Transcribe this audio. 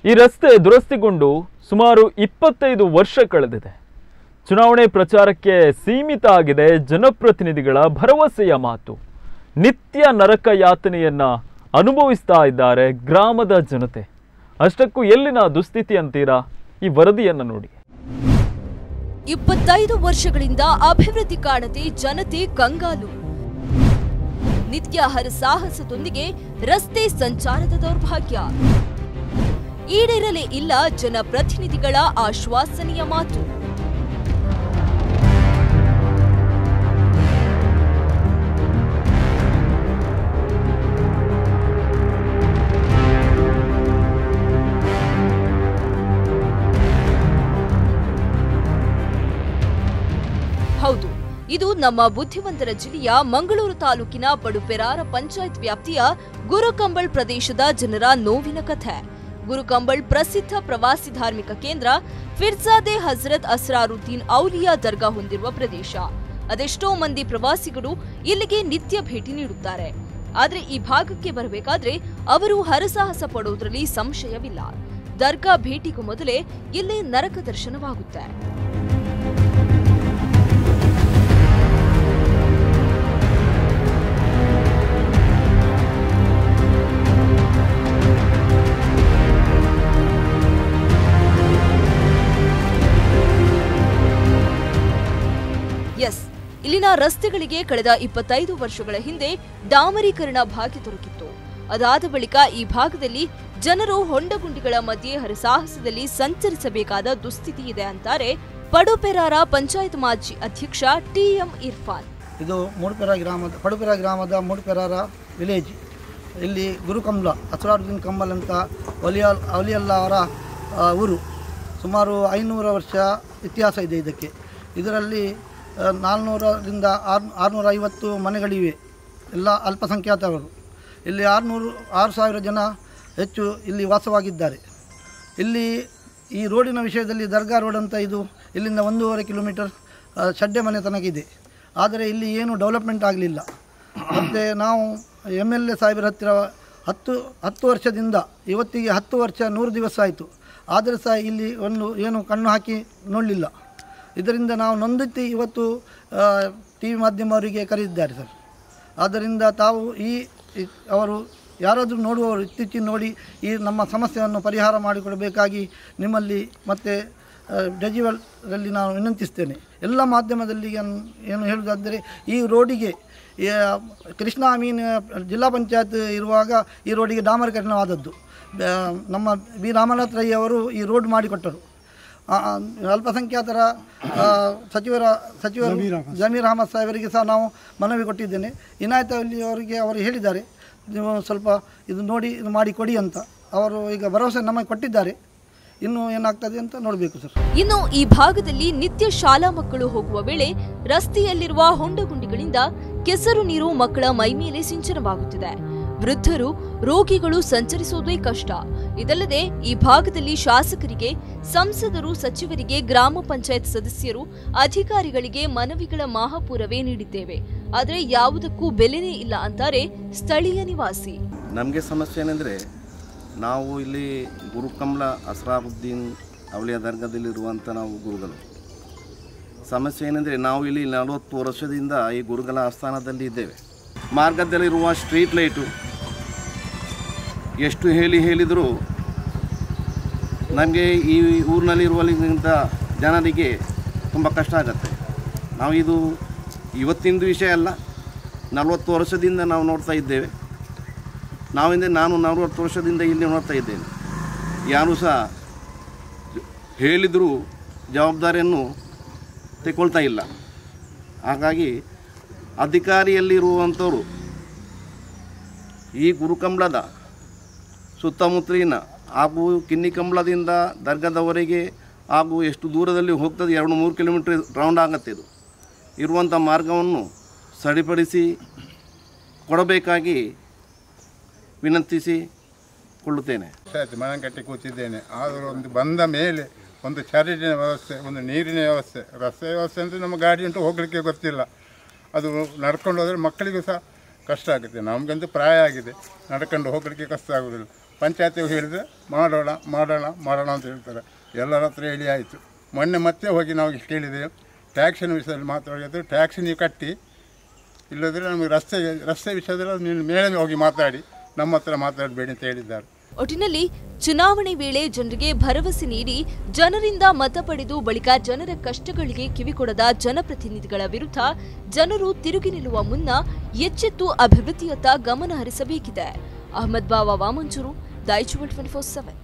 ಈ ರಸ್ತೆ ದುರಸ್ತಿಗೊಂಡು ಸುಮಾರು ಇಪ್ಪತ್ತೈದು ವರ್ಷ ಕಳೆದಿದೆ ಚುನಾವಣೆ ಪ್ರಚಾರಕ್ಕೆ ಸೀಮಿತ ಆಗಿದೆ ಜನಪ್ರತಿನಿಧಿಗಳ ಭರವಸೆಯ ಮಾತು ನಿತ್ಯ ನರಕ ಯಾತನೆಯನ್ನ ಅನುಭವಿಸ್ತಾ ಇದ್ದಾರೆ ಗ್ರಾಮದ ಜನತೆ ಅಷ್ಟಕ್ಕೂ ಎಲ್ಲಿನ ದುಸ್ಥಿತಿ ಅಂತೀರಾ ಈ ವರದಿಯನ್ನು ನೋಡಿ ಇಪ್ಪತ್ತೈದು ವರ್ಷಗಳಿಂದ ಅಭಿವೃದ್ಧಿ ಕಾಣದೆ ಜನತೆ ಕಂಗಾಲು ನಿತ್ಯ ಹರಸಾಹಸದೊಂದಿಗೆ ರಸ್ತೆ ಸಂಚಾರದ ದೌರ್ಭಾಗ್ಯ ಈಡೇರಲೇ ಇಲ್ಲ ಜನಪ್ರತಿನಿಧಿಗಳ ಆಶ್ವಾಸನೆಯ ಮಾತು ಹೌದು ಇದು ನಮ್ಮ ಬುದ್ಧಿವಂತರ ಜಿಲ್ಲೆಯ ಮಂಗಳೂರು ತಾಲೂಕಿನ ಪಡುಪೆರಾರ ಪಂಚಾಯತ್ ವ್ಯಾಪ್ತಿಯ ಗುರುಕಂಬಳ್ ಪ್ರದೇಶದ ಜನರ ನೋವಿನ ಕಥೆ ಗುರುಕಂಬಳ್ ಪ್ರಸಿದ್ಧ ಪ್ರವಾಸಿ ಧಾರ್ಮಿಕ ಕೇಂದ್ರ ಫಿರ್ಜಾದೆ ಹಜರತ್ ಅಸ್ರಾರುದ್ದೀನ್ ಔಲಿಯಾ ದರ್ಗಾ ಹೊಂದಿರುವ ಪ್ರದೇಶ ಅದೆಷ್ಟೋ ಮಂದಿ ಪ್ರವಾಸಿಗರು ಇಲ್ಲಿಗೆ ನಿತ್ಯ ಭೇಟಿ ನೀಡುತ್ತಾರೆ ಆದ್ರೆ ಈ ಭಾಗಕ್ಕೆ ಬರಬೇಕಾದ್ರೆ ಅವರು ಹರಸಾಹಸ ಪಡೋದ್ರಲ್ಲಿ ಸಂಶಯವಿಲ್ಲ ದರ್ಗಾ ಭೇಟಿಗೂ ಮೊದಲೇ ಇಲ್ಲಿ ನರಕ ದರ್ಶನವಾಗುತ್ತೆ ಎಸ್ ಇಲ್ಲಿನ ರಸ್ತೆಗಳಿಗೆ ಕಳೆದ ಇಪ್ಪತ್ತೈದು ವರ್ಷಗಳ ಹಿಂದೆ ಡಾಮರೀಕರಣ ಭಾಗ್ಯ ದೊರಕಿತ್ತು ಅದಾದ ಬಳಿಕ ಈ ಭಾಗದಲ್ಲಿ ಜನರು ಹೊಂಡಗುಂಡಿಗಳ ಮಧ್ಯೆ ಹರಸಾಹಸದಲ್ಲಿ ಸಂಚರಿಸಬೇಕಾದ ದುಸ್ಥಿತಿ ಇದೆ ಅಂತಾರೆ ಪಡುಪೆರಾರ ಪಂಚಾಯತ್ ಮಾಜಿ ಅಧ್ಯಕ್ಷ ಟಿಎಂ ಇರ್ಫಾನ್ ಇದು ಮೂಡುಪೆರ ಗ್ರಾಮದ ಪಡುಪೆರ ಗ್ರಾಮದ ಮೂಡುಪೆರಾರ ವಿಲೇಜ್ ಇಲ್ಲಿ ಗುರುಕಂಬ್ಲ ಅಸರಾರುದ್ದೀನ್ ಕಂಬಲ್ ಅಂತ ಒಲಿಯ ಒಲಿಯಲ್ಲ ಅವರ ಆ, ಊರು ಸುಮಾರು ಐನೂರು ವರ್ಷ ಇತಿಹಾಸ ಇದೆ ಇದಕ್ಕೆ ಇದರಲ್ಲಿ ಆ, ನಾಲ್ನೂರರಿಂದ ಆರು ಆರುನೂರ ಐವತ್ತು ಮನೆಗಳಿವೆ ಎಲ್ಲ ಅಲ್ಪಸಂಖ್ಯಾತರು ಇಲ್ಲಿ ಆರುನೂರು ಆರು ಸಾವಿರ ಜನ ಹೆಚ್ಚು ಇಲ್ಲಿ ವಾಸವಾಗಿದ್ದಾರೆ ಇಲ್ಲಿ ಈ ರೋಡಿನ ವಿಷಯದಲ್ಲಿ ದರ್ಗಾ ರೋಡ್ ಅಂತ ಇದು ಇಲ್ಲಿಂದ ಒಂದೂವರೆ ಕಿಲೋಮೀಟರ್ ಆ, ಶಡ್ಡೆ ಮನೆ ತನಕ ಇದೆ ಆದರೆ ಇಲ್ಲಿ ಏನು ಡೆವಲಪ್ಮೆಂಟ್ ಆಗಲಿಲ್ಲ ಮತ್ತು ನಾವು ಎಮ್ ಎಲ್ ಎ ಸಾಹೇಬರ ಹತ್ತಿರ ಹತ್ತು ಹತ್ತು ವರ್ಷದಿಂದ ಇವತ್ತಿಗೆ ಹತ್ತು ವರ್ಷ ನೂರು ದಿವಸ ಆಯಿತು ಆದರೆ ಸಹ ಇಲ್ಲಿ ಒಂದು ಏನು ಕಣ್ಣು ಹಾಕಿ ನೋಡಲಿಲ್ಲ ಇದರಿಂದ ನಾವು ನೊಂದಿತ್ತು ಇವತ್ತು ಟಿ ವಿ ಮಾಧ್ಯಮವರಿಗೆ ಕರೆದಿದ್ದಾರೆ ಸರ್ ಆದ್ದರಿಂದ ತಾವು ಈ ಈ- ಅವರು ಯಾರಾದರೂ ನೋಡುವವರು ಇತ್ತೀಚಿನ ನೋಡಿ ಈ ನಮ್ಮ ಸಮಸ್ಯೆಯನ್ನು ಪರಿಹಾರ ಮಾಡಿಕೊಡಬೇಕಾಗಿ ನಿಮ್ಮಲ್ಲಿ ಮತ್ತು ಡೆಜಿವಲ್ರಲ್ಲಿ ನಾನು ವಿನಂತಿಸ್ತೇನೆ ಎಲ್ಲ ಮಾಧ್ಯಮದಲ್ಲಿ ಏನ್- ಏನು ಹೇಳುವುದಾದರೆ ಈ ರೋಡಿಗೆ ಈ, ಕೃಷ್ಣ ಮೀನ್ ಜಿಲ್ಲಾ ಪಂಚಾಯತ್ ಇರುವಾಗ ಈ ರೋಡಿಗೆ ಡಾಮರೀಕರಣವಾದದ್ದು ಬ- ನಮ್ಮ ಬಿ ರಾಮನಾಥ್ ರೈ ಅವರು ಈ ರೋಡ್ ಮಾಡಿಕೊಟ್ಟರು ಆ, ಆ, ಅಲ್ಪಸಂಖ್ಯಾತರ ಆ, ಸಚಿವರ ಸಚಿವರು ಜಮೀರ್ ಅಹಮದ್ ಸಾಹೇಬರಿಗೆ ಸಹ ನಾವು ಮನವಿ ಕೊಟ್ಟಿದ್ದೇನೆ ಇನಾಯತ್ ಅಲಿ ಅವರಿಗೆ ಅವರು ಹೇಳಿದ್ದಾರೆ ನೀವು ಸ್ವಲ್ಪ ಇದು ನೋಡಿ ಇದು ಮಾಡಿ ಕೊಡಿ ಅಂತ ಅವರು ಈಗ ಭರವಸೆ ನಮಗೆ ಕೊಟ್ಟಿದ್ದಾರೆ ಇನ್ನು ಏನಾಗ್ತದೆ ಅಂತ ನೋಡಬೇಕು ಸರ್ ಇನ್ನು ಈ ಭಾಗದಲ್ಲಿ ನಿತ್ಯ ಶಾಲಾ ಮಕ್ಕಳು ಹೋಗುವ ವೇಳೆ ರಸ್ತೆಯಲ್ಲಿರುವ ಹೊಂಡಗುಂಡಿಗಳಿಂದ ಕೆಸರು ನೀರು ಮಕ್ಕಳ ಮೈಮೇಲೆ ಸಿಂಚನವಾಗುತ್ತಿದೆ ವೃದ್ಧರು ರೋಗಿಗಳು ಸಂಚರಿಸುವುದೇ ಕಷ್ಟ ಇದಲ್ಲದೆ ಈ ಭಾಗದಲ್ಲಿ ಶಾಸಕರಿಗೆ ಸಂಸದರು ಸಚಿವರಿಗೆ ಗ್ರಾಮ ಪಂಚಾಯತ್ ಸದಸ್ಯರು ಅಧಿಕಾರಿಗಳಿಗೆ ಮನವಿಗಳ ಮಹಾಪೂರವೇ ನೀಡಿದ್ದೇವೆ ಆದರೆ ಯಾವುದಕ್ಕೂ ಬೆಲೆನೇ ಇಲ್ಲ ಅಂತಾರೆ ಸ್ಥಳೀಯ ನಿವಾಸಿ ನಮಗೆ ಸಮಸ್ಯೆ ಏನೆಂದರೆ ನಾವು ಇಲ್ಲಿ ಗುರುಕಮಲ ಅಸ್ರಾರುದ್ದೀನ್ ಅವಳಿಯ ದರ್ಗದಲ್ಲಿರುವಂಥ ನಾವು ಗುರುಗಳು ಸಮಸ್ಯೆ ಏನೆಂದರೆ ನಾವು ಇಲ್ಲಿ ನಲವತ್ತು ವರ್ಷದಿಂದ ಈ ಗುರುಗಳ ಆಸ್ಥಾನದಲ್ಲಿ ಇದ್ದೇವೆ ಮಾರ್ಗದಲ್ಲಿರುವ ಸ್ಟ್ರೀಟ್ ಲೈಟು ಎಷ್ಟು ಹೇಳಿ ಹೇಳಿದರೂ ನಮಗೆ ಈ ಊರಿನಲ್ಲಿರುವಲ್ಲಿಂದ ಜನರಿಗೆ ತುಂಬ ಕಷ್ಟ ಆಗುತ್ತೆ ನಾವು ಇದು ಇವತ್ತಿಂದು ವಿಷಯ ಅಲ್ಲ ನಲವತ್ತು ವರ್ಷದಿಂದ ನಾವು ನೋಡ್ತಾ ಇದ್ದೇವೆ ನಾವಿಂದ ನಾನು ನಲವತ್ತು ವರ್ಷದಿಂದ ಇಲ್ಲಿ ನೋಡ್ತಾ ಇದ್ದೇನೆ ಯಾರೂ ಸಹ ಹೇಳಿದರೂ ಜವಾಬ್ದಾರಿಯನ್ನು ತೆಗೊಳ್ತಾ ಇಲ್ಲ ಹಾಗಾಗಿ ಅಧಿಕಾರಿಯಲ್ಲಿರುವಂಥವರು ಈ ಗುರುಕಂಬಳದ ಸುತ್ತಮುತ್ತಲಿನ ಹಾಗೂ ಕಿನ್ನಿಕಂಬಳದಿಂದ ದರ್ಗಾದವರೆಗೆ ಹಾಗೂ ಎಷ್ಟು ದೂರದಲ್ಲಿ ಹೋಗ್ತದೆ ಎರಡು ಮೂರು ಕಿಲೋಮೀಟ್ರ್ ರೌಂಡ್ ಆಗುತ್ತೆ ಇದು ಇರುವಂಥ ಮಾರ್ಗವನ್ನು ಸರಿಪಡಿಸಿ ಕೊಡಬೇಕಾಗಿ ವಿನಂತಿಸಿಕೊಳ್ಳುತ್ತೇನೆ ಆಯ್ತು ಮನೆ ಕಟ್ಟಿ ಕೂತಿದ್ದೇನೆ ಆದರೂ ಒಂದು ಬಂದ ಮೇಲೆ ಒಂದು ಚರಂಡಿನ ವ್ಯವಸ್ಥೆ ಒಂದು ನೀರಿನ ವ್ಯವಸ್ಥೆ ರಸ್ತೆ ವ್ಯವಸ್ಥೆ ಅಂದರೆ ನಮ್ಮ ಗಾಡಿ ಉಂಟು ಹೋಗಲಿಕ್ಕೆ ಗೊತ್ತಿಲ್ಲ ಅದು ನಡ್ಕೊಂಡು ಹೋದರೆ ಮಕ್ಕಳಿಗೂ ಸಹ ಕಷ್ಟ ಆಗುತ್ತೆ ನಮಗಂತೂ ಪ್ರಾಯ ಆಗಿದೆ ನಡ್ಕೊಂಡು ಹೋಗಲಿಕ್ಕೆ ಕಷ್ಟ ಆಗೋದಿಲ್ಲ ಪಂಚಾಯತಿಗೆ ಹೇಳಿದರೆ ಮಾಡೋಣ ಮಾಡೋಣ ಮಾಡೋಣ ಅಂತ ಹೇಳ್ತಾರೆ ಎಲ್ಲರ ಹತ್ರ ಹೇಳಿ ಆಯಿತು ಮೊನ್ನೆ ಮತ್ತೆ ಹೋಗಿ ನಾವು ಕೇಳಿದೆವು ಟ್ಯಾಕ್ಸಿನ ವಿಷಯದಲ್ಲಿ ಮಾತಾಡಿದ್ರು ಟ್ಯಾಕ್ಸಿ ನೀವು ಕಟ್ಟಿ ಇಲ್ಲದ್ರೆ ನಮಗೆ ರಸ್ತೆ ರಸ್ತೆ ವಿಷಯದಲ್ಲಿ ನೀವು ಮೇಲೆ ಹೋಗಿ ಮಾತಾಡಿ ನಮ್ಮ ಹತ್ರ ಮಾತಾಡಬೇಡಿ ಅಂತ ಹೇಳಿದ್ದಾರೆ ಒಟ್ಟಿನಲ್ಲಿ ಚುನಾವಣೆ ವೇಳೆ ಜನರಿಗೆ ಭರವಸೆ ನೀಡಿ ಜನರಿಂದ ಮತ ಪಡೆದು ಬಳಿಕ ಜನರ ಕಷ್ಟಗಳಿಗೆ ಕಿವಿಕೊಡದ ಜನಪ್ರತಿನಿಧಿಗಳ ವಿರುದ್ಧ ಜನರು ತಿರುಗಿ ನಿಲ್ಲುವ ಮುನ್ನ ಎಚ್ಚೆತ್ತು ಅಭಿವೃದ್ಧಿಯತ್ತ ಗಮನ ಹರಿಸಬೇಕಿದೆ ಅಹಮದ್ ಬಾವಾ ವಾಮಂಚೂರು ದೈಚುವಲ್ ಟ್ವೆಂಟಿ ಫೋರ್ ಸೆವೆನ್